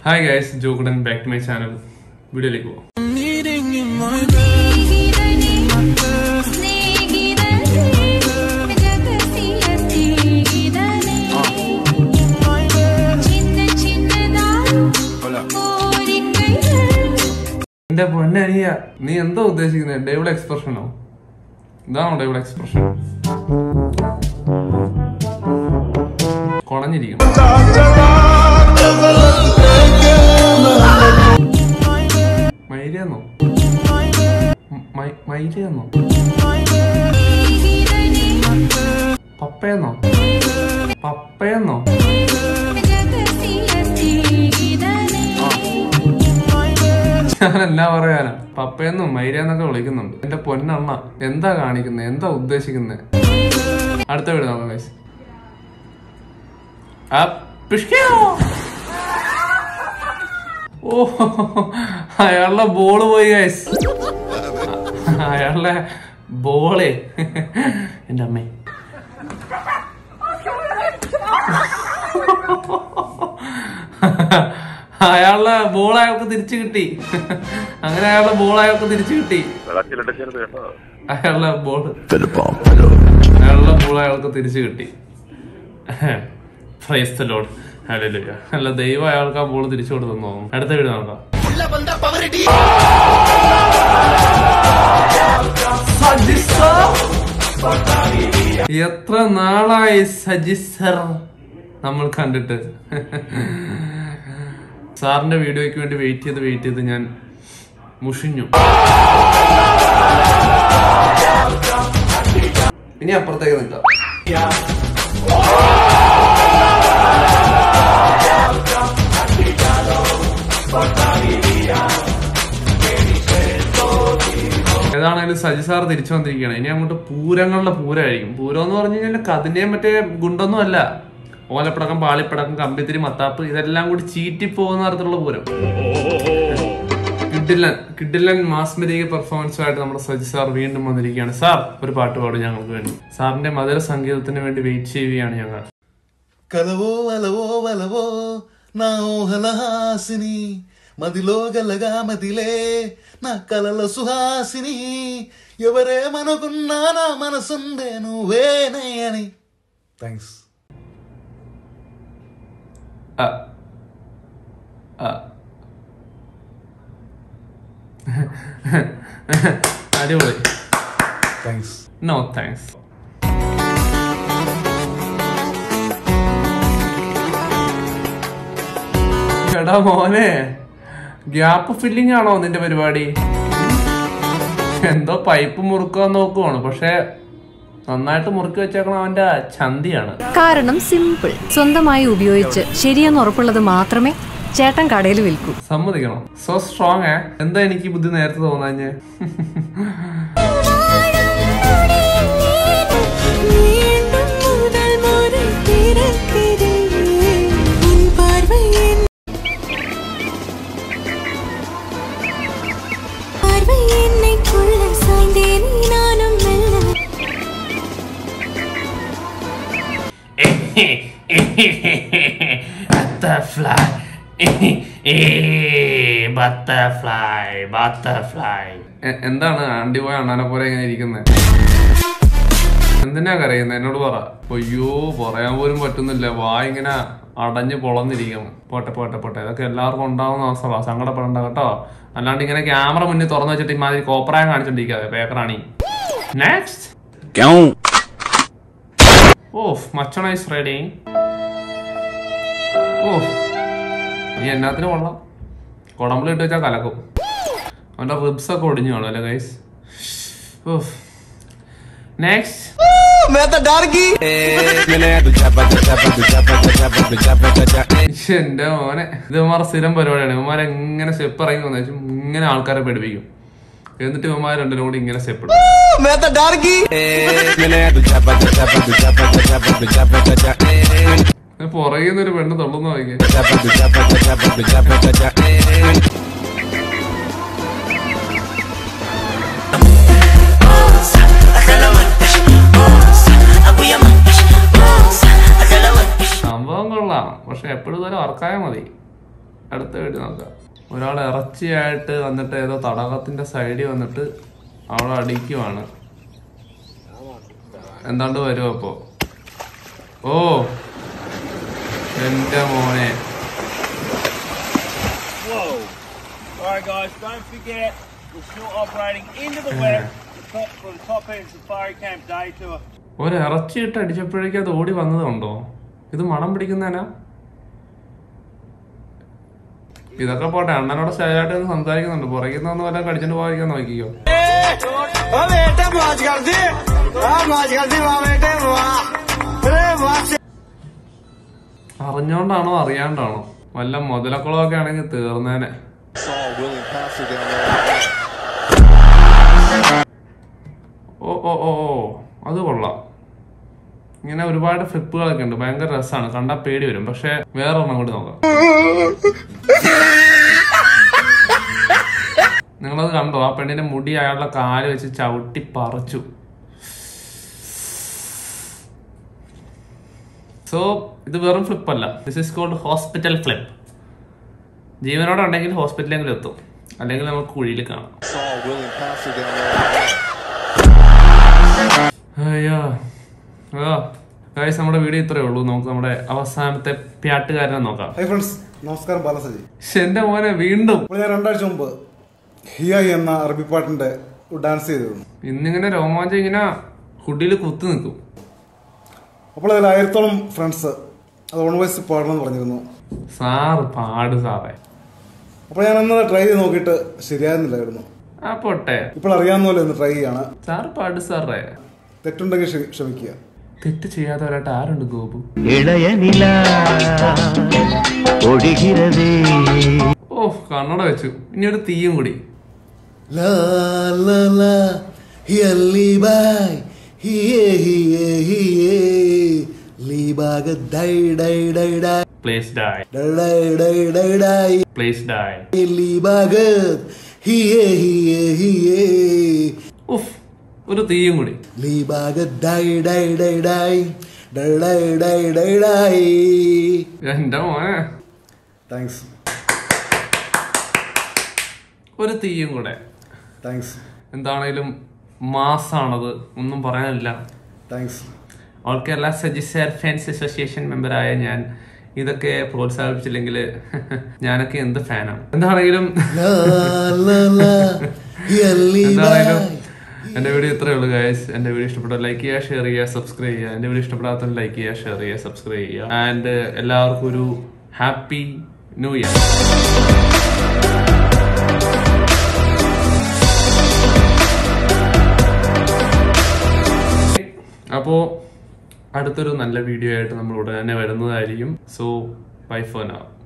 Hi guys ജോഗുഡൻ back to my channel വീഡിയോയിലേക്ക് പോവാം എന്റെ പൊന്നനിയ നീ എന്താ ഉദ്ദേശിക്കുന്നത് ഡേവിഡ് എക്സ്പ്രഷനോ ഇതാണോ ഡേവിഡ് എക്സ്പ്രഷൻ കുളഞ്ഞിരിക്കും മൈരയെന്നോ മ- മൈരയെന്നോ പപ്പയെന്നോ പപ്പയെന്നോ ഞാൻ എന്നാ പറയാനാ പപ്പയെന്നും മൈരയെന്നൊക്കെ വിളിക്കുന്നുണ്ട് എന്റെ പൊന്നണ്ണ എന്താ കാണിക്കുന്നത് എന്താ ഉദ്ദേശിക്കുന്നത് അടുത്ത വീട് നോക്കാം guys. ആ, പിഷ്കിയോ? ഓ അയാളുടെ ബോള് പോയി ഗൈസ് അയാളുടെ ബോളേ എന്റെ അമ്മേ അയാളുടെ ബോൾ അയാൾക്ക് തിരിച്ചു കിട്ടി അങ്ങനെ അയാളുടെ ബോൾ അയാൾക്ക് തിരിച്ചു കിട്ടി അയാളുടെ ബോൾ അയാളുടെ ബോൾ അയാൾക്ക് തിരിച്ചു കിട്ടി പ്രൈസ് ദ ലോർഡ് ഹല്ലേലൂയ അല്ല ദൈവം അയാൾക്ക് ആ ബോൾ തിരിച്ചു കൊടുത്തെന്ന് തോന്നുന്നു അടുത്ത വീട് നോക്കാം എത്ര നാളായി സജിസർ നമ്മൾ കണ്ടിട്ട് സാറിന്റെ വീഡിയോയ്ക്ക് വേണ്ടി വെയിറ്റ് ചെയ്ത് വെയിറ്റ് ചെയ്ത് ഞാൻ മുഷിഞ്ഞു ഇനി അപ്പുറത്തേക്ക് നിൽക്കാം ഏതാണെങ്കിലും സജി സാർ തിരിച്ചു വന്നിരിക്കുകയാണ് ഇനി അങ്ങോട്ട് പൂരങ്ങളുടെ പൂരമായിരിക്കും പൂരം എന്ന് പറഞ്ഞു കഴിഞ്ഞാൽ കതിനെയും മറ്റേ ഗുണ്ടൊന്നും അല്ല ഓലപ്പടക്കം പാളിപ്പടക്കം കമ്പിത്തിരി മത്താപ്പ് ഇതെല്ലാം കൂടി ചീറ്റി പോകുന്ന തരത്തിലുള്ള പൂരം കിഡിലൻ കിഡിലൻ മാസ്മരിക പെർഫോമൻസ് ആയിട്ട് നമ്മുടെ സജി സാർ വീണ്ടും വന്നിരിക്കുകയാണ് സാർ ഒരു പാട്ട് പാടും ഞങ്ങൾക്ക് വേണ്ടി സാറിന്റെ മധുര സംഗീതത്തിന് വേണ്ടി വെയിറ്റ് ചെയ്യുകയാണ് ഞങ്ങൾ కలవో అలవో వలవో నా ఊహల హాసిని మదిలో గలగా మదిలే నా కలల సుహాసిని ఎవరేమనుకున్నా నా మనసుండే నువ్వేనే అని థ్యాంక్స్ ആ. ആ. അടിപൊളി థ్యాంక్స్ നോ താങ്ക്സ് എടാ മോനെ ഗ്യാപ്പ് ഫില്ലിംഗ് ആണോ നിന്റെ പരിപാടി എന്തോ പൈപ്പ് മുറുക്കാൻ നോക്കുവാണ് പക്ഷെ നന്നായിട്ട് മുറുക്കി വെച്ചേക്കണം അവന്റെ ചന്തിയാണ് കാരണം സിമ്പിൾ സ്വന്തമായി ഉപയോഗിച്ച് ശരിയെന്ന് ഉറപ്പുള്ളത് മാത്രമേ ചേട്ടൻ കടയിൽ വിൽക്കൂ സമ്മതിക്കണം സോ സ്ട്രോങ് ഏ എന്താ എനിക്ക് ഈ ബുദ്ധി നേരത്തെ തോന്നാഞ്ഞ് ബട്ടർഫ്ലൈ ബട്ടർഫ്ലൈ ബട്ടർഫ്ലൈ എന്താണ് ആണ്ടി പോയ അണ്ണാനെ പോലെ ഇങ്ങനെ ഇരിക്കുന്നത് എന്തിനാ കരയുന്നത് എന്നോട് പറ അയ്യോ പറയാൻ പോലും പറ്റുന്നില്ല വാ ഇങ്ങനെ അടഞ്ഞു പൊളന്നിരിക്കണം പോട്ടെ പോട്ടെ പോട്ടെ ഇതൊക്കെ എല്ലാവർക്കും ഉണ്ടാവുന്ന അവസ്ഥ സങ്കടപ്പെടണ്ട കേട്ടോ അല്ലാണ്ട് ഇങ്ങനെ ക്യാമറ മുന്നിൽ തുറന്നു വെച്ചിട്ട് ഇമാതിരി കോപ്പറായം കാണിച്ചോണ്ടിരിക്കാതെ പേക്കറാണി നെക്സ്റ്റ് ഓഫ് മച്ചണ ഇസ് റെഡി ഓഫ് നീ എന്നാത്തിന് കൊള്ളാം കുടമ്പിൽ ഇട്ട് വെച്ചാൽ കലക്കും അവന്റെ റിബ്സ് ഒക്കെ ഒടിഞ്ഞു കാണും അല്ലേ ഗൈസ് ഓഫ് നെക്സ്റ്റ് എന്റെ മോനെ ഇത് ഇവന്മാരെ സ്ഥിരം പരിപാടിയാണ് ഇവന്മാരെ എങ്ങനെ സ്റ്റെപ്പ് ഇറങ്ങി വന്നു വെച്ചാൽ ഇങ്ങനെ ആൾക്കാരെ പഠിപ്പിക്കും എന്നിട്ട് ഇവന്മാർ രണ്ടിനും കൂടി ഇങ്ങനെ സ്റ്റെപ്പ് ഇടും പുറകിൽ നിന്ന് ഒരു പെണ്ണ് തള്ളുന്ന നോക്കിയേ സംഭവം കൊള്ളാം പക്ഷെ എപ്പോഴും ഇതുവരെ വർക്കായാൽ മതി അടുത്ത വീഡിയോ നോക്കാം ഒരാൾ ഇറച്ചിയായിട്ട് വന്നിട്ട് ഏതോ തടാകത്തിന്റെ സൈഡിൽ വന്നിട്ട് അവളെ അടിക്കുവാണ് എന്താണ്ട് വരും അപ്പോ ഓ എന്റെ മോനെ Whoa. Alright guys, don't forget, we're still operating into the web the top, for the top end Safari Camp Day Tour. ഒരു ഇറച്ചിയിട്ട് അടിച്ചപ്പോഴേക്കും അത് ഓടി വന്നതുണ്ടോ ഇത് മണം പിടിക്കുന്നതിനാ ഇതൊക്കെ പോട്ടെ അണ്ണനോട് സ്റ്റൈലായിട്ട് ഒന്ന് സംസാരിക്കുന്നുണ്ട് പുറകിൽ നിന്ന് വല്ല കടിച്ചിട്ട് പോകാൻ നോക്കിക്കോ അറിഞ്ഞോണ്ടാണോ അറിയാണ്ടാണോ വല്ല മുതലക്കുളമൊക്കെ ആണെങ്കിൽ തീർന്നേനെ ഓ ഓ ഓ ഓ അത് കൊള്ളാം ഇങ്ങനെ ഒരുപാട് ഫ്ലിപ്പുകളൊക്കെ ഉണ്ട് ഭയങ്കര രസമാണ് കണ്ടാ പേടി വരും പക്ഷെ വേറെ ഒരെണ്ണം കൂടി നോക്കാം നിങ്ങളത് കണ്ടോ ആ പെണ്ണിന്റെ മുടി അയാളുടെ കാല് വെച്ച് ചവിട്ടി പറിച്ചു സോ ഇത് വെറും ഫ്ലിപ്പ് അല്ല this is cold hospital flip ജീവനോടെ ഉണ്ടെങ്കിൽ ഹോസ്പിറ്റലെങ്കിലും എത്തും അല്ലെങ്കിൽ നമുക്ക് കുഴിയിൽ കാണാം അയ്യോ ആ ഗൈസ് നമ്മുടെ വീഡിയോ ഇത്രയേ ഉള്ളൂ നമുക്ക് നമ്മുടെ അവസാനത്തെ പ്യാട്ടുകാരനെ നോക്കാം ഹായ് ഫ്രണ്ട്സ് നമസ്കാരം ബാലസജി പക്ഷെ എന്റെ മോനെ വീണ്ടും അപ്പോൾ ഞാൻ രണ്ടാഴ്ച മുമ്പ് ഹിയായി എന്ന അറബി പാട്ടിന്റെ ഡാൻസ് ചെയ്തിരുന്നു ഇന്നിങ്ങനെ രോമാഞ്ചം ഇങ്ങനെ ഹുഡിൽ കുത്തു നിൽക്കും അപ്പോൾ അതിൽ ആയിരത്തോളം ഫ്രണ്ട്സ് അത് ഓൺ വോയിസ് പാടണമെന്ന് പറഞ്ഞിരുന്നു സാറ് പാട് സാറേ അപ്പോൾ ഞാൻ അന്ന് ട്രൈ ചെയ്ത് നോക്കിയിട്ട് ശരിയായിരുന്നില്ലായിരുന്നു ആ പോട്ടെ ഇപ്പോൾ അറിയാവുന്ന പോലെ ഒന്ന് ട്രൈ ചെയ്യാണ് സാറ് പാട് സാറേ തെറ്റുണ്ടെങ്കിൽ ക്ഷമി- ക്ഷമിക്കുക തെറ്റ് ചെയ്യാത്തവരായിട്ട് ആരുണ്ട് ഗോപു இளைய நிலா ஒடுகிறதே ഓ കണ്ണട വെച്ചു ഇനി ഒരു തീയും കൂടി لا لا لا هي اللي باي هي هي هي اللي باق داي داي داي داي പ്ലേസ് ഡായ് داي داي داي داي പ്ലേസ് ഡായ് اللي باقت هي هي هي ഉഫ് ഒരു തീയും കൂടി اللي باقت داي داي داي داي داي داي داي داي داي എന്റെ മോനെ താങ്ക്സ് ഒരു തീയും കൂടെ താങ്ക്സ് എന്താണേലും മാസാണത് ഒന്നും പറയാനില്ല താങ്ക്സ് ഓൾ കേരള സജിസ്റ്റർ ഫാൻസ് അസോസിയേഷൻ മെമ്പറായ ഞാൻ ഇതൊക്കെ പ്രോത്സാഹിപ്പിച്ചില്ലെങ്കിൽ ഞാനൊക്കെ എന്ത് ഫാനാണ് എന്താണെങ്കിലും لا لا لا هي اللي എന്താണെങ്കിലും باي എന്റെ വീഡിയോ ഇത്രയേ ഉള്ളൂ ഗൈസ് എന്റെ വീഡിയോ ഇഷ്ടപ്പെട്ട ലൈക്ക് ചെയ്യുക ഷെയർ ചെയ്യുക സബ്സ്ക്രൈബ് ചെയ്യുക എന്റെ വീഡിയോ ഇഷ്ടപ്പെടാത്തവർ ലൈക്ക് ചെയ്യുക ഷെയർ ചെയ്യുക സബ്സ്ക്രൈബ് ചെയ്യുക ആൻഡ് എല്ലാവർക്കും ഒരു ഹാപ്പി ന്യൂ ഇയർ അപ്പോ അടുത്തൊരു നല്ല വീഡിയോ ആയിട്ട് നമ്മൾ ഉടനെ തന്നെ വരുന്നതായിരിക്കും സോ ബൈ ഫോർ നാവ്